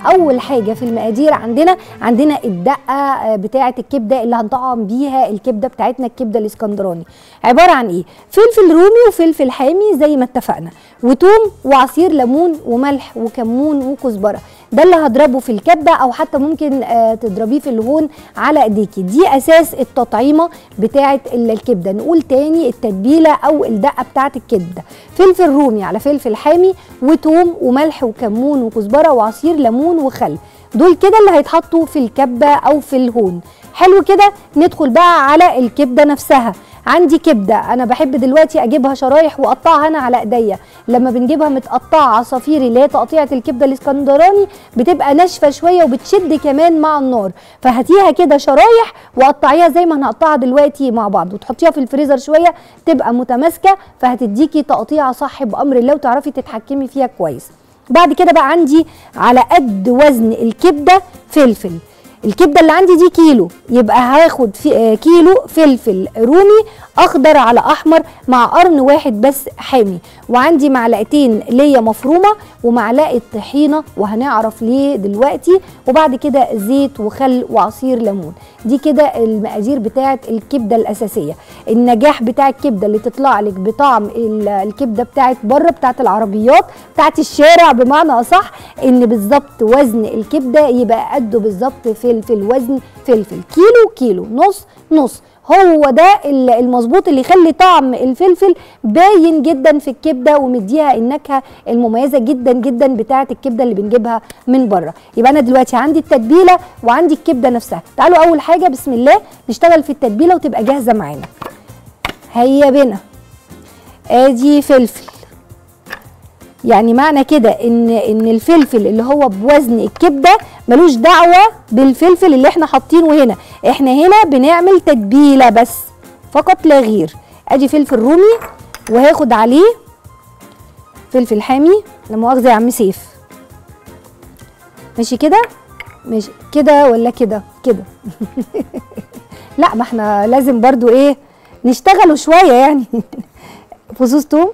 اول حاجه في المقادير عندنا عندنا الدقه بتاعه الكبده اللي هنطعم بيها الكبده بتاعتنا الكبده الاسكندراني عباره عن ايه فلفل رومي وفلفل حامي زي ما اتفقنا وتوم وعصير ليمون وملح وكمون وكزبره ده اللي هضربه في الكبه او حتى ممكن آه تضربيه في الهون على ايديكي دي اساس التطعيمه بتاعه الكبده نقول تاني التتبيله او الدقه بتاعه الكبده فلفل رومي على فلفل حامي وتوم وملح وكمون وكزبره وعصير ليمون وخل دول كده اللي هيتحطوا في الكبه او في الهون حلو كده ندخل بقى على الكبده نفسها عندي كبده انا بحب دلوقتي اجيبها شرايح واقطعها انا على ايديا لما بنجيبها متقطعه عصافيري اللي هي تقطيعه الكبده الاسكندراني بتبقى ناشفه شويه وبتشد كمان مع النار فهاتيها كده شرايح وقطعيها زي ما هنقطعها دلوقتي مع بعض وتحطيها في الفريزر شويه تبقى متماسكه فهتديكي تقطيعه صح بامر الله وتعرفي تتحكمي فيها كويس بعد كده بقى عندي على قد وزن الكبده فلفل الكبده اللي عندي دي كيلو يبقى هاخد في كيلو فلفل رومي اخضر على احمر مع قرن واحد بس حامي وعندي معلقتين ليا مفرومه ومعلقه طحينه وهنعرف ليه دلوقتي وبعد كده زيت وخل وعصير ليمون دي كده المقادير بتاعه الكبده الاساسيه النجاح بتاع الكبده اللي تطلع لك بطعم الكبده بتاعه بره بتاعه العربيات بتاعه الشارع بمعنى اصح ان بالظبط وزن الكبده يبقى قده بالظبط فلفل وزن فلفل كيلو كيلو نص نص هو ده المظبوط اللي يخلي طعم الفلفل باين جدا في الكبده ومديها النكهه المميزه جدا جدا بتاعه الكبده اللي بنجيبها من بره يبقى انا دلوقتي عندي التتبيله وعندي الكبده نفسها تعالوا اول حاجه بسم الله نشتغل في التتبيله وتبقى جاهزه معانا هيا بنا ادي فلفل يعني معنى كده ان ان الفلفل اللي هو بوزن الكبده ملوش دعوه بالفلفل اللي احنا حاطينه هنا احنا هنا بنعمل تتبيله بس فقط لا غير ادي فلفل رومي وهاخد عليه فلفل حامي لا مؤاخذه يا عم سيف ماشي كده ماشي كده ولا كده كده لا ما احنا لازم برضو ايه نشتغلوا شويه يعني فصوص توم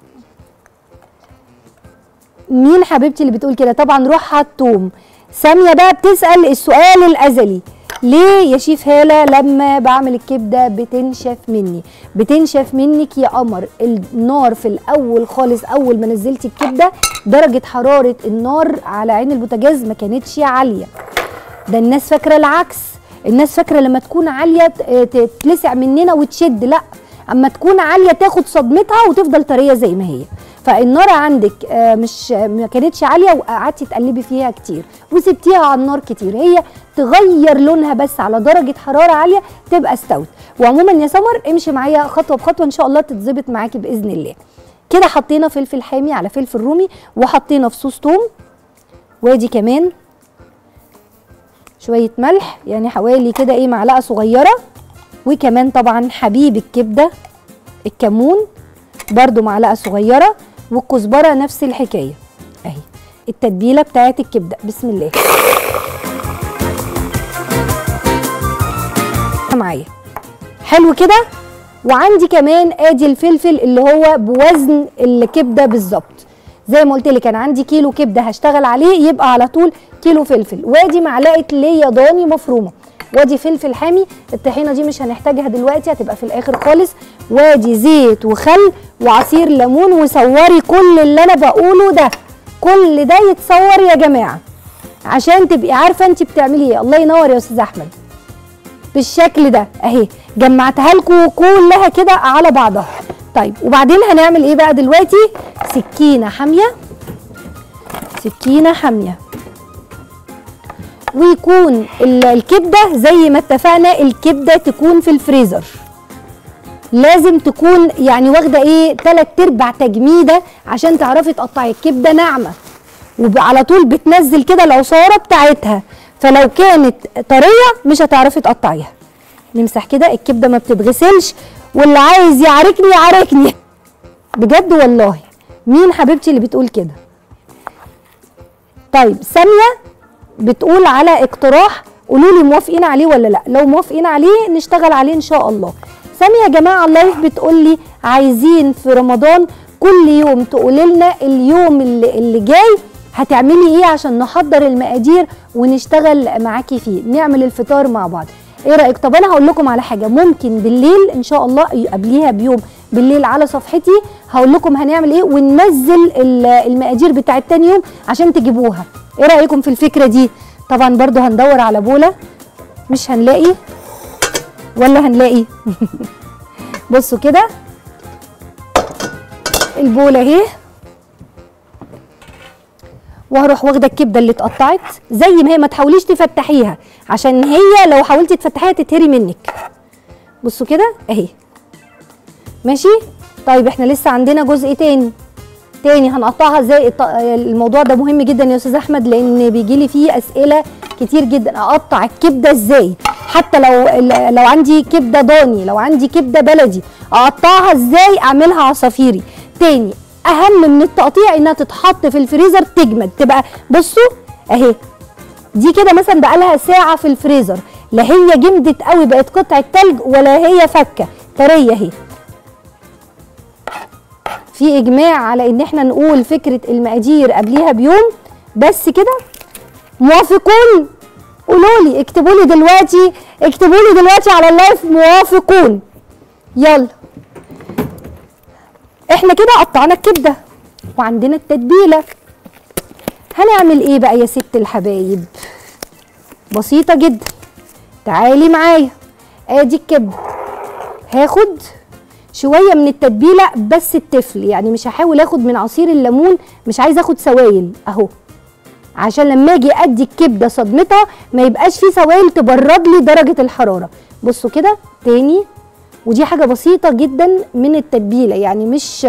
مين حبيبتي اللي بتقول كده طبعا روحها التوم ساميه بقى بتسال السؤال الازلي ليه يا شيف هاله لما بعمل الكبده بتنشف مني بتنشف منك يا قمر النار في الاول خالص اول ما نزلتي الكبده درجه حراره النار على عين البوتاجاز ما كانتش عاليه ده الناس فاكره العكس الناس فاكره لما تكون عاليه تتلسع مننا وتشد لا اما تكون عاليه تاخد صدمتها وتفضل طريه زي ما هي فالنار عندك مش ما كانتش عاليه وقعدتي تقلبي فيها كتير وسبتيها على النار كتير هي تغير لونها بس على درجه حراره عاليه تبقى استوت وعموما يا سمر امشي معايا خطوه بخطوه ان شاء الله تتظبط معاكي باذن الله كده حطينا فلفل حامي على فلفل رومي وحطينا فصوص توم وادي كمان شويه ملح يعني حوالي كده ايه معلقه صغيره وكمان طبعا حبيب الكبده الكمون برضو معلقه صغيره والكزبره نفس الحكايه اهي التتبيله بتاعت الكبده بسم الله معايا حلو كده وعندي كمان ادي الفلفل اللي هو بوزن الكبده بالظبط زي ما قلت لك انا عندي كيلو كبده هشتغل عليه يبقى على طول كيلو فلفل وادي معلقه ليا ضاني مفرومه وادي فلفل حامي الطحينه دي مش هنحتاجها دلوقتي هتبقى في الاخر خالص وادي زيت وخل وعصير ليمون وصوري كل اللي انا بقوله ده كل ده يتصور يا جماعه عشان تبقي عارفه انت بتعملي ايه الله ينور يا استاذ احمد بالشكل ده اهي جمعتها لكم كلها كده على بعضها طيب وبعدين هنعمل ايه بقى دلوقتي سكينه حاميه سكينه حاميه ويكون الكبده زي ما اتفقنا الكبده تكون في الفريزر لازم تكون يعني واخده ايه تلات ارباع تجميده عشان تعرفي تقطعي الكبده ناعمه وعلى طول بتنزل كده العصاره بتاعتها فلو كانت طريه مش هتعرفي تقطعيها نمسح كده الكبده ما بتتغسلش واللي عايز يعاركني يعاركني بجد والله مين حبيبتي اللي بتقول كده طيب ساميه بتقول على اقتراح قولوا لي موافقين عليه ولا لا لو موافقين عليه نشتغل عليه ان شاء الله ساميه يا جماعه اللايف بتقول لي عايزين في رمضان كل يوم تقولي لنا اليوم اللي, اللي جاي هتعملي ايه عشان نحضر المقادير ونشتغل معاكي فيه نعمل الفطار مع بعض ايه رايك طب انا هقول لكم على حاجه ممكن بالليل ان شاء الله قبليها بيوم بالليل على صفحتي هقول لكم هنعمل ايه وننزل ال- المقادير بتاعت تاني يوم عشان تجيبوها ايه رايكم في الفكره دي طبعا برضو هندور على بوله مش هنلاقي ولا هنلاقي بصوا كده البوله اهي وهروح واخده الكبده اللي اتقطعت زي ما هي ما تحاوليش تفتحيها عشان هي لو حاولتي تفتحيها تتهري منك بصوا كده اهي ماشي طيب احنا لسه عندنا جزء تاني تاني هنقطعها ازاي الط- الموضوع ده مهم جدا يا استاذ احمد لان بيجي لي فيه اسئله كتير جدا اقطع الكبده ازاي حتى لو لو عندي كبده ضاني لو عندي كبده بلدي اقطعها ازاي اعملها عصافيري تاني اهم من التقطيع انها تتحط في الفريزر تجمد تبقى بصوا اهي دي كده مثلا بقالها ساعه في الفريزر لا هي جمدت قوي بقت قطعه تلج ولا هي فكه طريه اهي في اجماع على ان احنا نقول فكره المقادير قبليها بيوم بس كده موافقون قولوا لي اكتبوا لي دلوقتي اكتبوا لي دلوقتي على اللايف موافقون يلا احنا كده قطعنا الكبده وعندنا التتبيله هنعمل ايه بقى يا ست الحبايب بسيطه جدا تعالي معايا ادي الكبده هاخد شويه من التتبيله بس التفل يعني مش هحاول اخد من عصير الليمون مش عايزه اخد سوائل اهو عشان لما اجي ادي الكبده صدمتها ما يبقاش في سوائل تبرد لي درجه الحراره بصوا كده تاني ودي حاجه بسيطه جدا من التتبيله يعني مش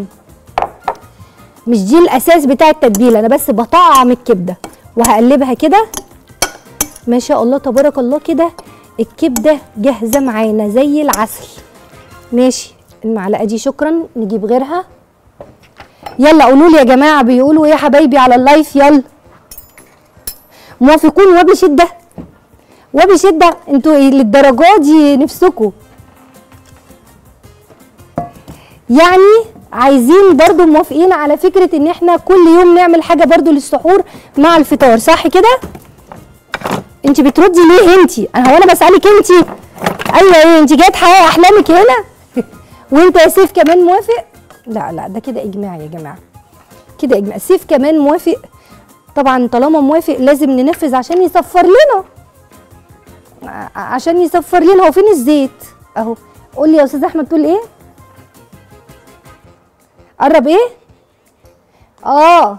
مش دي الاساس بتاع التتبيله انا بس بطعم الكبده وهقلبها كده ما شاء الله تبارك الله كده الكبده جاهزه معانا زي العسل ماشي المعلقه دي شكرا نجيب غيرها يلا قولوا لي يا جماعه بيقولوا ايه يا حبايبي على اللايف يلا موافقون وبشده وبشده انتوا ايه للدرجه دي نفسكم يعني عايزين برضو موافقين على فكره ان احنا كل يوم نعمل حاجه برضو للسحور مع الفطار صح كده انت بتردي ليه انت انا هو انا بسالك انت ايوه ايه انت جايه تحققي احلامك هنا وانت يا سيف كمان موافق لا لا ده كده اجماع يا جماعه كده اجماع سيف كمان موافق طبعا طالما موافق لازم ننفذ عشان يصفر لنا ع- عشان يصفر لنا هو فين الزيت اهو قول لي يا استاذ احمد تقول ايه قرب ايه اه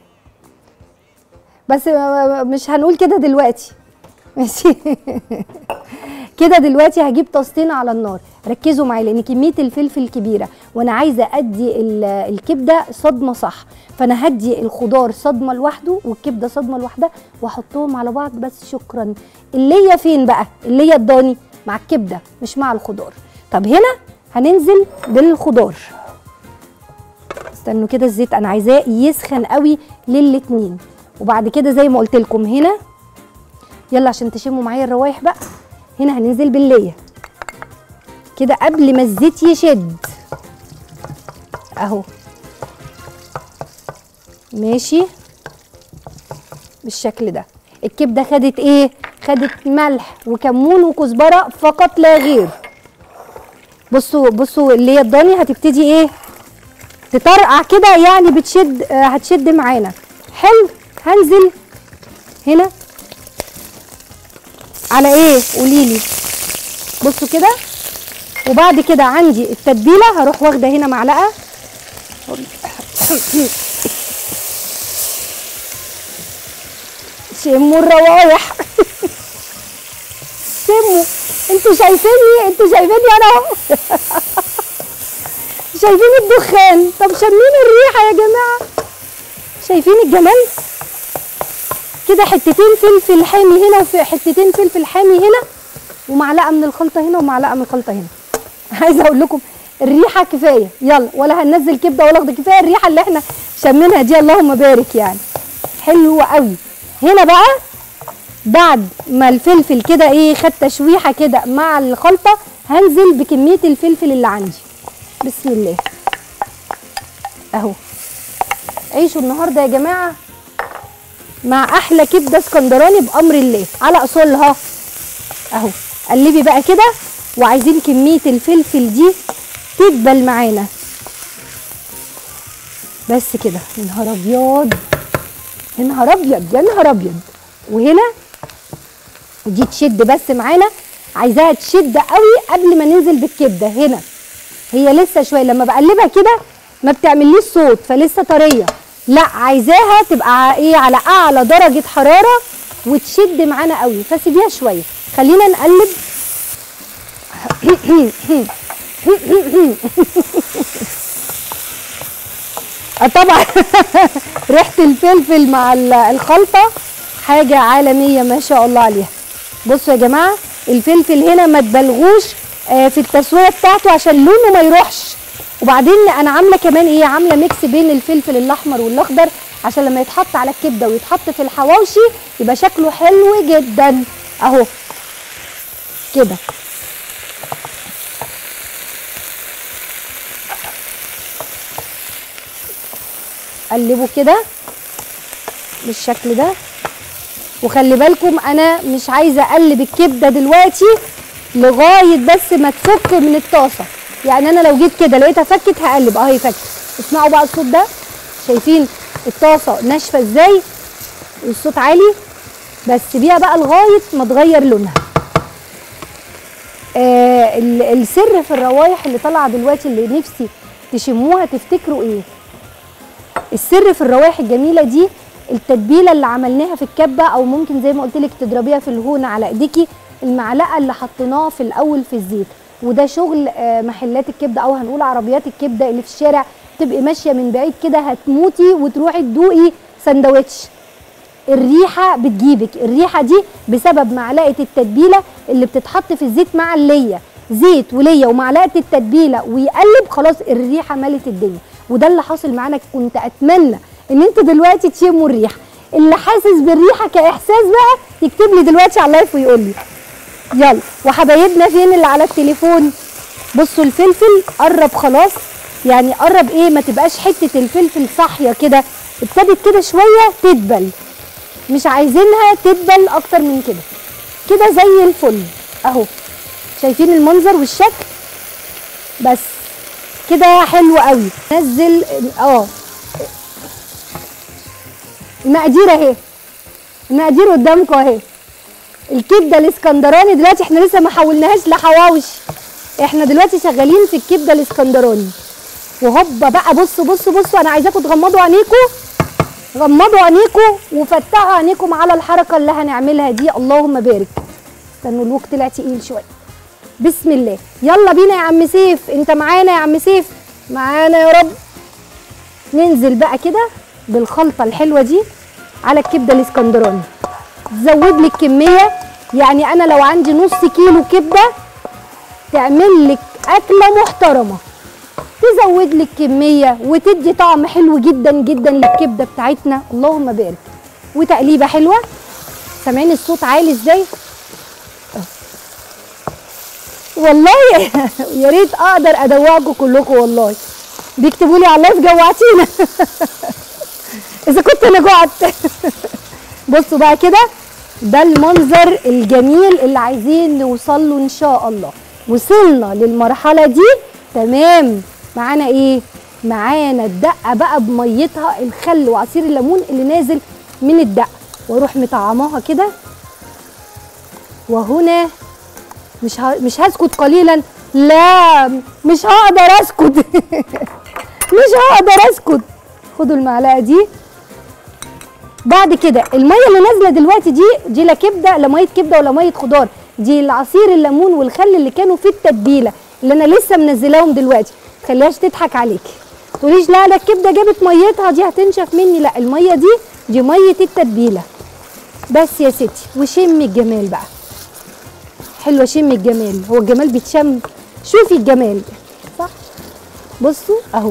بس مش هنقول كده دلوقتي ماشي كده دلوقتي هجيب طاستين على النار ركزوا معايا لان كميه الفلفل كبيره وانا عايزه ادي ال- الكبده صدمه صح فانا هدي الخضار صدمه لوحده والكبده صدمه لوحدها واحطهم على بعض بس شكرا اللي هي فين بقى اللي هي الضاني مع الكبده مش مع الخضار طب هنا هننزل بالخضار استنوا كده الزيت انا عايزاه يسخن قوي للاتنين وبعد كده زي ما قلت لكم هنا يلا عشان تشموا معايا الروايح بقى هنا هننزل بالليه كده قبل ما الزيت يشد اهو ماشي بالشكل ده الكبده خدت ايه خدت ملح وكمون وكزبره فقط لا غير بصوا بصوا اللي هي الضاني هتبتدي ايه تطرقع كده يعني بتشد آه، هتشد معانا حلو هنزل هنا على ايه قولي لي بصوا كده وبعد كده عندي التتبيله هروح واخده هنا معلقه شموا الروايح شموا انتوا شايفيني انتوا شايفيني انا اهو شايفين الدخان طب شمين الريحه يا جماعه شايفين الجمال كده حتتين فلفل حامي هنا وحتتين فلفل حامي هنا ومعلقه من الخلطه هنا ومعلقه من الخلطه هنا عايزه اقول لكم الريحه كفايه يلا ولا هننزل كبده ولا اخد كفايه الريحه اللي احنا شمينها دي اللهم بارك يعني حلوه قوي هنا بقى بعد ما الفلفل كده ايه خد تشويحه كده مع الخلطه هنزل بكميه الفلفل اللي عندي بسم الله اهو عيشوا النهارده يا جماعه مع احلى كبده اسكندراني بامر الله على اصولها اهو قلبي بقى كده وعايزين كميه الفلفل دي تدبل معانا بس كده يا نهار ابيض يا نهار ابيض يا نهار ابيض وهنا دي تشد بس معانا عايزاها تشد قوي قبل ما ننزل بالكبده هنا هي لسه شويه لما بقلبها كده ما بتعمليش صوت فلسه طريه لا عايزاها تبقى ايه على اعلى درجه حراره وتشد معانا قوي فسيبيها شويه خلينا نقلب آه طبعا ريحه الفلفل مع ال- الخلطه حاجه عالميه ما شاء الله عليها بصوا يا جماعه الفلفل هنا ما تبالغوش آه، في التسويه بتاعته عشان لونه ما يروحش وبعدين انا عامله كمان ايه عامله ميكس بين الفلفل الاحمر والاخضر عشان لما يتحط على الكبده ويتحط في الحواوشي يبقى شكله حلو جدا اهو كده قلبه كده بالشكل ده وخلي بالكم انا مش عايزه اقلب الكبده دلوقتي لغايه بس ما تفك من الطاسه يعني انا لو جيت كده لقيتها فكت هقلب اهي فكت اسمعوا بقى الصوت ده شايفين الطاسه ناشفه ازاي والصوت عالي بس بيها بقى لغايه ما تغير لونها آه ال- السر في الروايح اللي طالعه دلوقتي اللي نفسي تشموها تفتكروا ايه السر في الروائح الجميله دي التتبيله اللي عملناها في الكبه او ممكن زي ما قلت لك تضربيها في الهون على ايديكي المعلقه اللي حطيناها في الاول في الزيت وده شغل آه، محلات الكبده او هنقول عربيات الكبده اللي في الشارع تبقي ماشيه من بعيد كده هتموتي وتروحي تدوقي سندوتش الريحه بتجيبك الريحه دي بسبب معلقه التتبيله اللي بتتحط في الزيت مع الليه زيت وليه ومعلقه التتبيله ويقلب خلاص الريحه ملت الدنيا وده اللي حاصل معانا كنت اتمنى ان انتوا دلوقتي تشموا الريحه اللي حاسس بالريحه كاحساس بقى يكتب لي دلوقتي على اللايف ويقول لي يلا وحبايبنا فين اللي على التليفون بصوا الفلفل قرب خلاص يعني قرب ايه ما تبقاش حته الفلفل صاحيه كده ابتدت كده شويه تدبل مش عايزينها تدبل اكتر من كده كده زي الفل اهو شايفين المنظر والشكل بس كده حلو قوي نزل اه المقادير اهي المقادير قدامكم اهي الكبده الاسكندراني دلوقتي احنا لسه ما حولناهاش لحواوشي احنا دلوقتي شغالين في الكبده الاسكندراني وهوبا بقى بصوا بصوا بصوا انا عايزاكم تغمضوا عينيكم غمضوا عينيكم وفتحوا عينيكم على الحركه اللي هنعملها دي اللهم بارك استنوا الوك طلع تقيل شويه بسم الله يلا بينا يا عم سيف انت معانا يا عم سيف معانا يا رب ننزل بقى كده بالخلطه الحلوه دي على الكبده الاسكندراني تزود لك كميه يعني انا لو عندي نص كيلو كبده تعمل لك اكله محترمه تزود لك كميه وتدي طعم حلو جدا جدا للكبده بتاعتنا اللهم بارك وتقليبه حلوه سامعين الصوت عالي ازاي والله يا ريت اقدر ادوقكم كلكم والله بيكتبوا لي على اللايف جوعتينا اذا كنت انا جوعت بصوا بقى كده ده المنظر الجميل اللي عايزين نوصل له ان شاء الله وصلنا للمرحله دي تمام معانا ايه معانا الدقه بقى بميتها الخل وعصير الليمون اللي نازل من الدقه واروح مطعماها كده وهنا مش ه... مش هسكت قليلا لا مش هقدر اسكت مش هقدر اسكت خدوا المعلقه دي بعد كده الميه اللي نازله دلوقتي دي دي لا كبده لا ميه كبده ولا ميه خضار دي العصير الليمون والخل اللي كانوا في التتبيله اللي انا لسه منزلاهم دلوقتي خليهاش تضحك عليكي تقوليش لا لا الكبده جابت ميتها دي هتنشف مني لا الميه دي دي ميه التتبيله بس يا ستي وشمي الجمال بقى حلوه شمي الجمال هو الجمال بيتشم شوفي الجمال صح بصوا اهو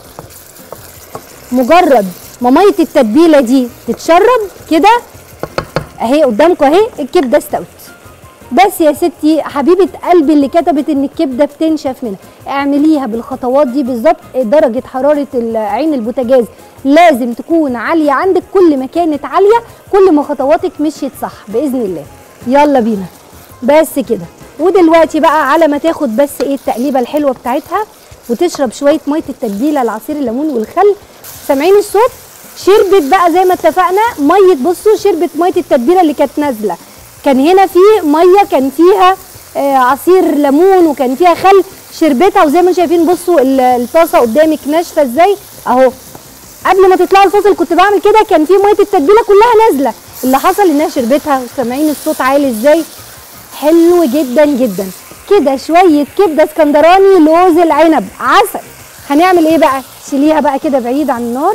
مجرد ما ميه التتبيله دي تتشرب كده اهي قدامكم اهي الكبده استوت بس يا ستي حبيبه قلبي اللي كتبت ان الكبده بتنشف منها اعمليها بالخطوات دي بالظبط درجه حراره ال- عين البوتاجاز لازم تكون عاليه عندك كل ما كانت عاليه كل ما خطواتك مشيت صح باذن الله يلا بينا بس كده ودلوقتي بقى على ما تاخد بس ايه التقليبه الحلوه بتاعتها وتشرب شويه ميه التتبيله العصير الليمون والخل سامعين الصوت شربت بقى زي ما اتفقنا ميه بصوا شربت ميه التتبيله اللي كانت نازله كان هنا في ميه كان فيها آه عصير ليمون وكان فيها خل شربتها وزي ما انتم شايفين بصوا ال- الطاسه قدامك ناشفه ازاي اهو قبل ما تطلعوا الفاصل كنت بعمل كده كان في ميه التتبيله كلها نازله اللي حصل انها شربتها سامعين الصوت عالي ازاي حلو جدا جدا كده شويه كبده اسكندراني لوز العنب عسل هنعمل ايه بقى شيليها بقى كده بعيد عن النار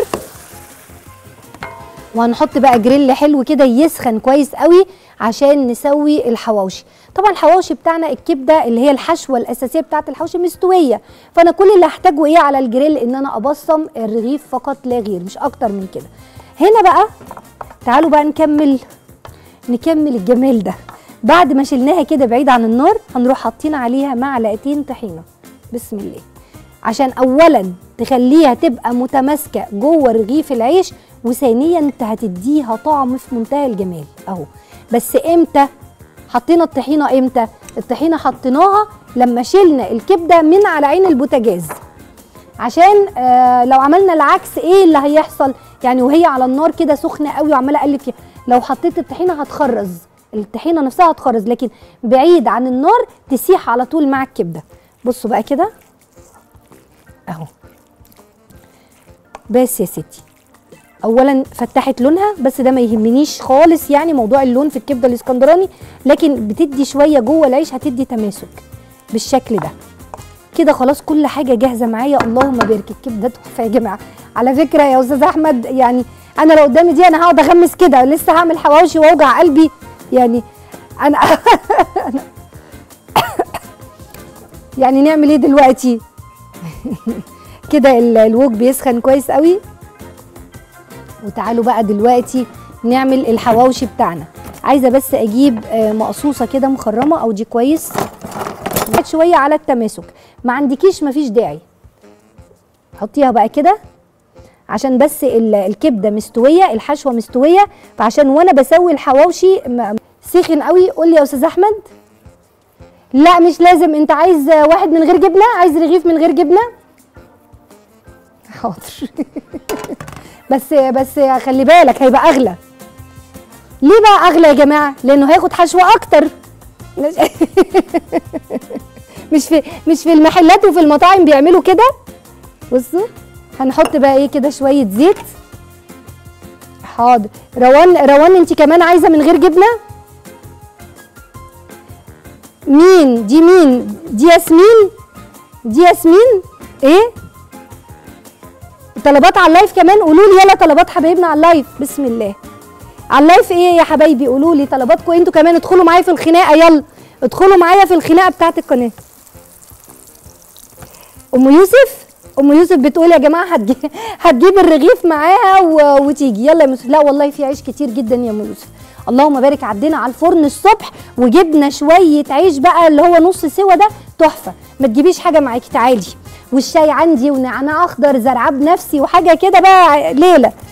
وهنحط بقى جريل حلو كده يسخن كويس قوي عشان نسوي الحواوشي طبعا الحواوشي بتاعنا الكبده اللي هي الحشوه الاساسيه بتاعه الحواوشي مستويه فانا كل اللي هحتاجه ايه على الجريل ان انا ابصم الرغيف فقط لا غير مش اكتر من كده هنا بقى تعالوا بقى نكمل نكمل الجمال ده بعد ما شلناها كده بعيد عن النار هنروح حاطين عليها معلقتين طحينه بسم الله عشان اولا تخليها تبقى متماسكه جوه رغيف العيش وثانيا انت هتديها طعم في منتهى الجمال اهو بس امتى حطينا الطحينه امتى الطحينه حطيناها لما شلنا الكبده من على عين البوتاجاز عشان آه لو عملنا العكس ايه اللي هيحصل يعني وهي على النار كده سخنه قوي وعماله اقلب فيها لو حطيت الطحينه هتخرز الطحينه نفسها هتخرز لكن بعيد عن النار تسيح على طول مع الكبده بصوا بقى كده اهو بس يا ستي اولا فتحت لونها بس ده ما يهمنيش خالص يعني موضوع اللون في الكبده الاسكندراني لكن بتدي شويه جوه العيش هتدي تماسك بالشكل ده كده خلاص كل حاجه جاهزه معايا اللهم بارك الكبده تحفه يا جماعه على فكره يا استاذ احمد يعني انا لو قدامي دي انا هقعد اغمس كده لسه هعمل حواوشي واوجع قلبي يعني انا أنا يعني نعمل ايه دلوقتي كده ال- الوك بيسخن كويس قوي وتعالوا بقى دلوقتي نعمل الحواوشي بتاعنا عايزه بس اجيب آه، مقصوصه كده مخرمه او دي كويس بعد شويه على التماسك ما عندكيش مفيش داعي حطيها بقى كده عشان بس ال- الكبده مستويه الحشوه مستويه فعشان وانا بسوي الحواوشي م- سخن قوي قول لي يا استاذ احمد لا مش لازم انت عايز واحد من غير جبنه عايز رغيف من غير جبنه حاضر بس بس خلي بالك هيبقى اغلى ليه بقى اغلى يا جماعه لانه هياخد حشوه اكتر مش مش في مش في المحلات وفي المطاعم بيعملوا كده بصوا هنحط بقى ايه كده شويه زيت حاضر روان روان انت كمان عايزه من غير جبنه مين دي مين دي ياسمين دي ياسمين ايه طلبات على اللايف كمان قولوا لي يلا طلبات حبايبنا على اللايف بسم الله على اللايف ايه يا حبايبي قولوا لي طلباتكم انتوا كمان ادخلوا معايا في الخناقه يلا ادخلوا معايا في الخناقه بتاعت القناه ام يوسف ام يوسف بتقول يا جماعه هتجيب هتجيب الرغيف معاها و... وتيجي يلا يا يوسف لا والله في عيش كتير جدا يا ام يوسف اللهم بارك عدينا على الفرن الصبح وجبنا شويه عيش بقى اللي هو نص سوا ده تحفه ما تجيبيش حاجه معاكي تعالي والشاي عندي ونعناع اخضر زرعاه بنفسي وحاجه كده بقى ليله